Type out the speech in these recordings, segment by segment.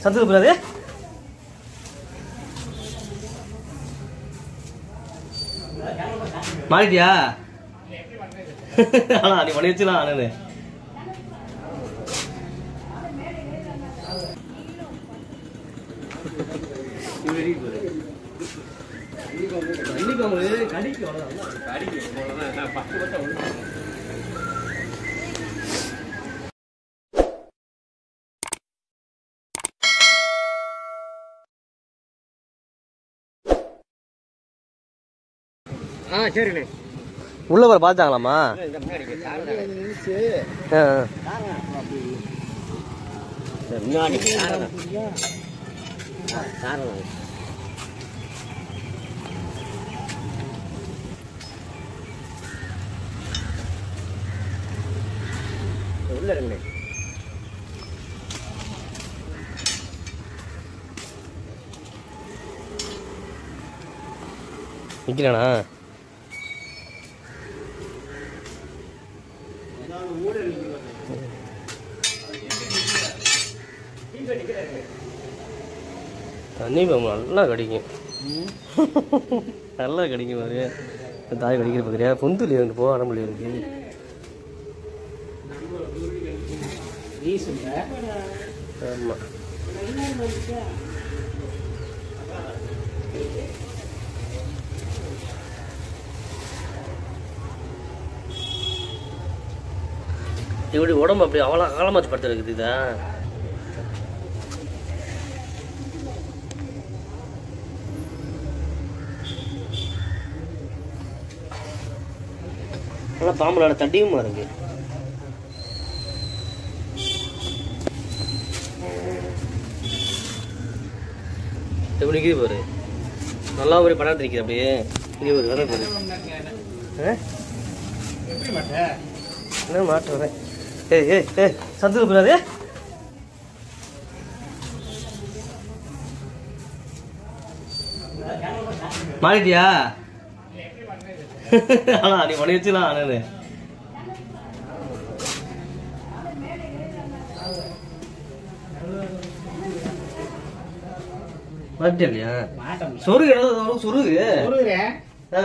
சத்துக்கு போறாது மாறிட்டியா ஆனா நீ பண்ணி வச்சுலாம் ஆனு ஆ சரிண்ணே உள்ள வர பார்த்தாங்களாமா இந்த முன்னாடி ஆ, ஆ. முன்னாடி சாரணம் சாரணம் உள்ள இருங்க நிக்கிறானா தண்ணி பாம்பு நல்லா கடிக்கும் நல்லா கடிக்கும் பாரு தாய் கடிக்கிற பார்க்குறியா பொந்துல இருந்து போ ஆரம்பில் இருக்கு ஆமாம் இப்படி உடம்பு அப்படி அவ்வளோ ஆழமாச்சு படுத்து இருக்குது இதா நல்லா பாம்புலாட தட்டியுமா இருக்கு எப்படி நிற்கிது பாரு நல்லா ஒரு படம் நிற்கிது அப்படியே இங்கே ஒரு கதை பாரு ஆ? என்ன மாட்டுறேன் ஏய் ஏய் ஏய் சத்துக்கு போறாது மாறிட்டியா ஆனா நீ பண்ணி வச்சுலாம் ஆனு மாறிட்டியா இல்லையா சொருகு ஏதாவது சொருகு ஆ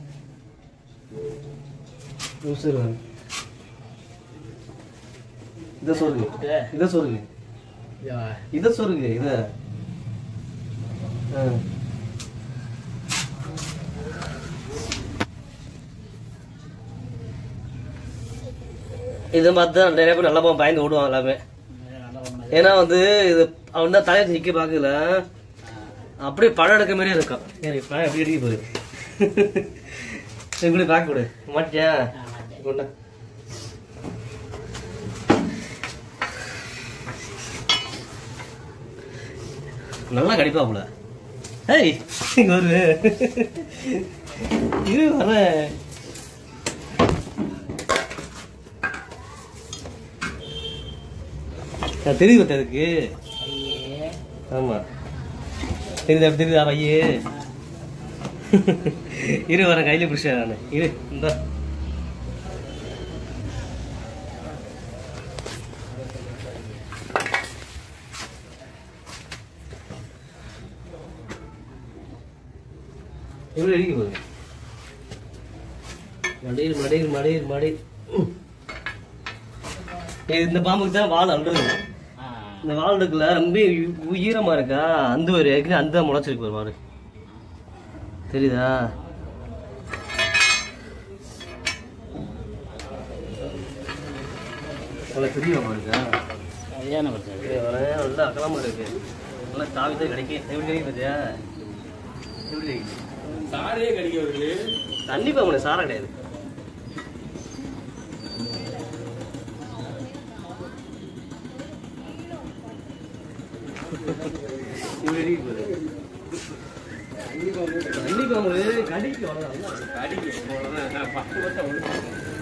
உசுரு இத சொருகு இத சொருகு இத சொருகு இத ஆ. இதை பார்த்து தான் நிறைய பேர் நல்லா பாவம் பயந்து ஓடுவாங்க எல்லாமே ஏன்னா வந்து இது அவன் தான் தலையை நிக்க பார்க்கல அப்படியே படம் எடுக்க மாதிரியே இருக்கான் ஏய், படம் எப்படி அடிக்க போகுது இப்படி பார்க்க கொடு மாட்டியா கொண்டா நல்லா கடிப்பாப்புல ஏய் இங்க ஒரு இரு வரேன் நான் தெரியுது பத்த அதுக்கு ஆமா தெரியுதா தெரியுதா ஐயே இரு வரேன் கையில பிடிச்சேன் நான் இரு இந்த எவ்வளோ அடிக்க போகுது மடையில் மடையில் மடையில் மடையில் இது இந்த பாம்புக்கு தான் வால் அழுது இந்த வால் இருக்குல்ல ரொம்ப ஈ- ஈரமா இருக்கா அந்த ஒரு ஏற்கனவே அந்த முளைச்சிருக்கு ஒரு பாரு தெரியுதா நல்லா பெரிய பாம்பா இருக்கா கல்யாணம் பிரச்சனை இது வரேன், நல்லா அகலமா இருக்கு நல்லா தாவி தான் கிடைக்கும் எப்படி கிடைக்கும் பார்த்தியா எப்படி கிடைக்கும் சாரே கடிக்கிறது தண்ணி பாம்பு சாரம் கிடையாது இப்படி இருக்கு பாரு. தண்ணி பாம்பு கடிக்கு அவ்வளவுதான். கடிக்கும் அவ்வளவுதான். பத்து வருஷம் ஒழுங்கு